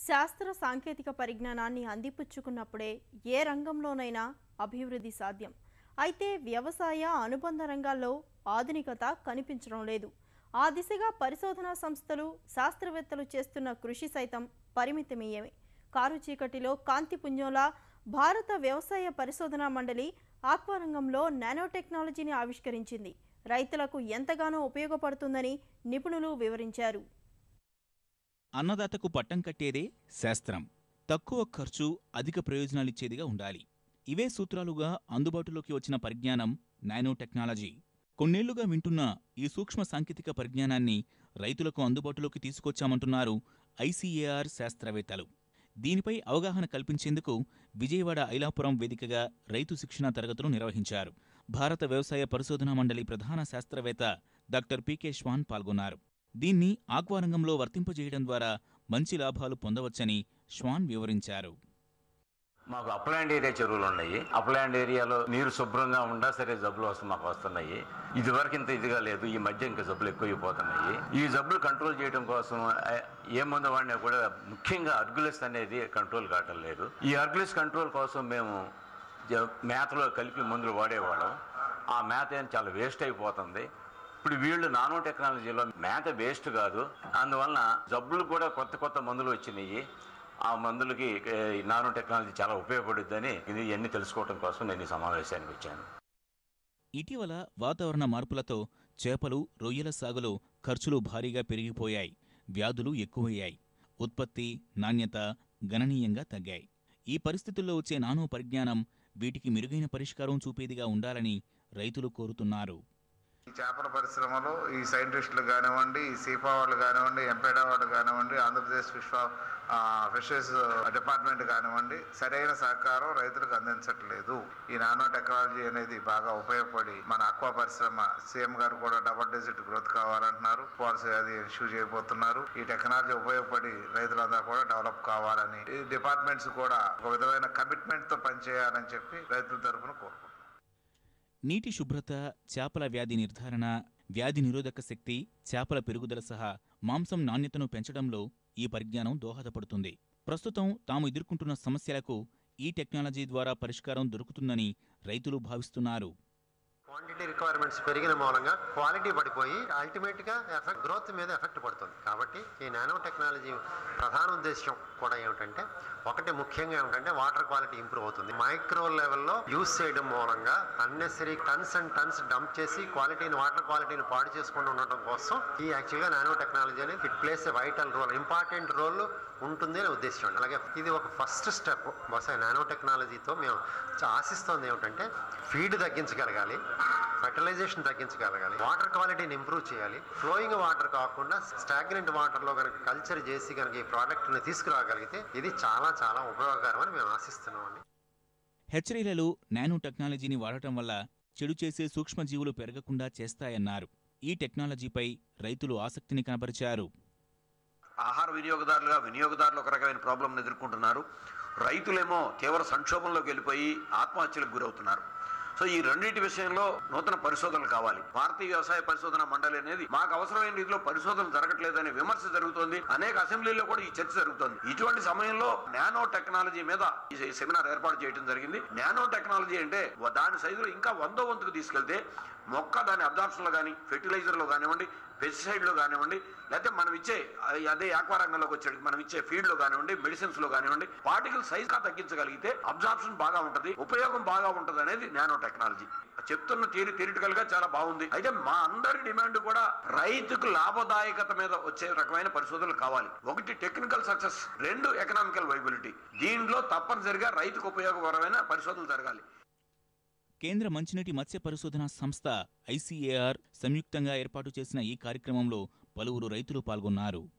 శాస్త్ర సాంకేతిక పరిజ్ఞానాన్ని అందిపుచ్చుకున్నప్పుడే ఏ రంగంలోనైనా అభివృద్ధి సాధ్యం అయితే వ్యవసాయ అనుబంధ రంగాల్లో ఆధునికత కనిపించడం లేదు ఆ దిశగా పరిశోధనా సంస్థలు శాస్త్రవేత్తలు చేస్తున్న కృషి సైతం పరిమితమయ్యేవి కారు చీకటిలో కాంతి పుంజంలా భారత వ్యవసాయ పరిశోధనా మండలి ఆక్వారంగంలో నానో టెక్నాలజీని ఆవిష్కరించింది రైతులకు ఎంతగానో ఉపయోగపడుతుందని నిపుణులు వివరించారు అన్నదాతకు పట్టం కట్టేదే శాస్త్రం తక్కువ ఖర్చు అధిక ప్రయోజనాలిచ్చేదిగా ఉండాలి ఇవే సూత్రాలుగా అందుబాటులోకి వచ్చిన పరిజ్ఞానం నానో టెక్నాలజీ కొన్నేళ్లుగా వింటున్న ఈ సూక్ష్మ సాంకేతిక పరిజ్ఞానాన్ని రైతులకు అందుబాటులోకి తీసుకొచ్చామంటున్నారు ఐసీఏఆర్ శాస్త్రవేత్తలు దీనిపై అవగాహన కల్పించేందుకు విజయవాడ ఐలాపురం వేదికగా రైతు శిక్షణా తరగతులు నిర్వహించారు భారత వ్యవసాయ పరిశోధనా మండలి ప్రధాన శాస్త్రవేత్త డాక్టర్ పీకే శ్వాన్ పాల్గొన్నారు దీన్ని ఆక్వారంగంలో వర్తింపజేయడం ద్వారా మంచి లాభాలు పొందవచ్చని శ్వాన్ వివరించారు మాకు అప్లాండ్ ఏరియా చెరువులు ఉన్నాయి అప్లాండ్ ఏరియాలో నీరు శుభ్రంగా ఉండా సరే జబ్బులు వస్తు మాకు వస్తున్నాయి ఇది వరకు ఇంత ఇదిగా లేదు ఈ మధ్య ఇంకా జబ్బులు ఎక్కువైపోతున్నాయి ఈ జబ్బులు కంట్రోల్ చేయడం కోసం ఆ, ఏ మందు వాడినా కూడా ముఖ్యంగా అర్గులెస్ అనేది కంట్రోల్ కావటం లేదు ఈ అర్గులెస్ కంట్రోల్ కోసం మేము జ- మేతలో కలిపి మందులు వాడేవాళ్ళం ఆ మేత ఏం చాలా వేస్ట్ అయిపోతుంది ఇప్పుడు వీళ్ళు నానో టెక్నాలజీలో మేత వేస్ట్ కాదు అందువలన జబ్బులు కూడా కొత్త కొత్త మందులు వచ్చినాయి ఆ మందులకి ఏ, ఈ నానో టెక్నాలజీ చాలా ఉపయోగపడుద్దని ఇది ఇవన్నీ తెలుసుకోవడం కోసం నేను ఈ సమావేశానికి వచ్చాను ఇటీవల వాతావరణ మార్పులతో చేపలు రొయ్యల సాగులో ఖర్చులు భారీగా పెరిగిపోయాయి వ్యాధులు ఎక్కువయ్యాయి ఉత్పత్తి నాణ్యత గణనీయంగా తగ్గాయి ఈ పరిస్థితుల్లో వచ్చే నానో పరిజ్ఞానం వీటికి మెరుగైన పరిష్కారం చూపేదిగా ఉండాలని రైతులు కోరుతున్నారు ఈ చేపల పరిశ్రమలో ఈ సైంటిస్టులు కానివ్వండి ఈ సీఫా వాళ్ళు కానివ్వండి ఎంపేడా వాళ్ళు కానివ్వండి ఆంధ్రప్రదేశ్ ఫిష్ ఫిషెస్ డిపార్ట్మెంట్ కానివ్వండి సరైన సహకారం రైతులకు అందించట్లేదు ఈ నానో టెక్నాలజీ అనేది బాగా ఉపయోగపడి మన అక్వా పరిశ్రమ సీఎం గారు కూడా డబల్ డిజిట్ గ్రోత్ కావాలంటున్నారు పాలసీ అది ఇష్యూ చేయబోతున్నారు ఈ టెక్నాలజీ ఉపయోగపడి రైతులందరూ కూడా డెవలప్ కావాలని ఈ డిపార్ట్మెంట్స్ కూడా ఒక విధమైన కమిట్మెంట్ తో పనిచేయాలని చెప్పి రైతుల తరఫున కోరుకుంటున్నారు నీటి శుభ్రత చేపల వ్యాధి నిర్ధారణ వ్యాధి నిరోధక శక్తి చేపల పెరుగుదల సహా మాంసం నాణ్యతను పెంచడంలో ఈ పరిజ్ఞానం దోహదపడుతుంది ప్రస్తుతం తాము ఎదుర్కొంటున్న సమస్యలకు ఈ టెక్నాలజీ ద్వారా పరిష్కారం దొరుకుతుందని రైతులు భావిస్తున్నారు క్వాంటిటీ రిక్వైర్మెంట్స్ పెరిగిన మూలంగా క్వాలిటీ పడిపోయి అల్టిమేట్ గా ఎఫెక్ట్ గ్రోత్ మీద ఎఫెక్ట్ పడుతుంది కాబట్టి ఈ నానో టెక్నాలజీ ప్రధాన ఉద్దేశం కూడా ఏమిటంటే ఒకటి ముఖ్యంగా ఏమిటంటే వాటర్ క్వాలిటీ ఇంప్రూవ్ అవుతుంది మైక్రో లెవెల్లో యూస్ చేయడం మూలంగా unnecessary tons and tons dump చేసి క్వాలిటీని వాటర్ క్వాలిటీని పాడు చేసుకుండా ఉండటం కోసం ఈ యాక్చువల్గా నానో టెక్నాలజీ అనేది it plays a vital role important role ఉంటుంది అని ఉద్దేశం అలాగే ఇది ఒక ఫస్ట్ స్టెప్ బహుశా నానో టెక్నాలజీతో మేము చా- ఆశిస్తోంది ఏమిటంటే ఫీడ్ తగ్గించగలగాలి ఫెర్టిలైజేషన్ తగ్గించగలగాలి వాటర్ క్వాలిటీని ఇంప్రూవ్ చేయాలి ఫ్లోయింగ్ వాటర్ కాకుండా స్టాగ్నెంట్ వాటర్లో కనుక కల్చర్ చేసి కనుక ఈ ప్రోడక్ట్ని తీసుకురాగలిగితే ఇది చాలా చాలా ఉపయోగకరం అని మేము ఆశిస్తున్నామండి హెచ్చరీలలో నానో టెక్నాలజీని వాడటం వల్ల చెడు చేసే సూక్ష్మజీవులు పెరగకుండా చేస్తాయన్నారు ఈ టెక్నాలజీపై రైతులు ఆసక్తిని కనబరిచారు ఆహార వినియోగదారులుగా వినియోగదారులు ఒక రకమైన ప్రాబ్లం ఎదుర్కొంటున్నారు రైతులేమో తీవ్ర సంక్షోభంలోకి వెళ్ళిపోయి ఆత్మహత్యలకు గురవుతున్నారు సో ఈ రెండింటి విషయంలో నూతన పరిశోధనలు కావాలి భారతీయ వ్యవసాయ పరిశోధన మండలి అనేది మాకు అవసరమైన రీతిలో పరిశోధనలు జరగట్లేదనే విమర్శ జరుగుతోంది అనేక అసెంబ్లీలో కూడా ఈ చర్చ జరుగుతోంది ఇటువంటి సమయంలో నానో టెక్నాలజీ మీద ఈ సెమినార్ ఏర్పాటు చేయడం జరిగింది నానో టెక్నాలజీ అంటే దాని సైజులో ఇంకా వందో వంతుకు తీసుకెళ్తే మొక్క దాని అబ్జార్ప్షన్లో కానీ ఫెర్టిలైజర్లో కానివ్వండి పెస్టిసైడ్లో కానివ్వండి లేకపోతే మనం ఇచ్చే అ- అదే ఆక్వా రంగంలోకి వచ్చేటికి మనం ఇచ్చే ఫీడ్లో కానివ్వండి మెడిసిన్స్ లో కానివ్వండి పార్టికల్ సైజ్ గా తగ్గించగలిగితే అబ్జార్ప్షన్ బాగా ఉంటది ఉపయోగం బాగా ఉంటది అనేది నానో టెక్నాలజీ చెప్తున్న థియరీ థియరిటికల్ గా చాలా బాగుంది అయితే మా అందరి డిమాండ్ కూడా రైతుకు లాభదాయకత మీద వచ్చే రకమైన పరిశోధనలు కావాలి ఒకటి టెక్నికల్ సక్సెస్ రెండు ఎకనామికల్ వైబిలిటీ దీనిలో తప్పనిసరిగా రైతుకు ఉపయోగకరమైన పరిశోధనలు జరగాలి కేంద్ర మంచినీటి మత్స్య పరిశోధనా సంస్థ ఐసీఏఆర్ సంయుక్తంగా ఏర్పాటు చేసిన ఈ కార్యక్రమంలో పలువురు రైతులు పాల్గొన్నారు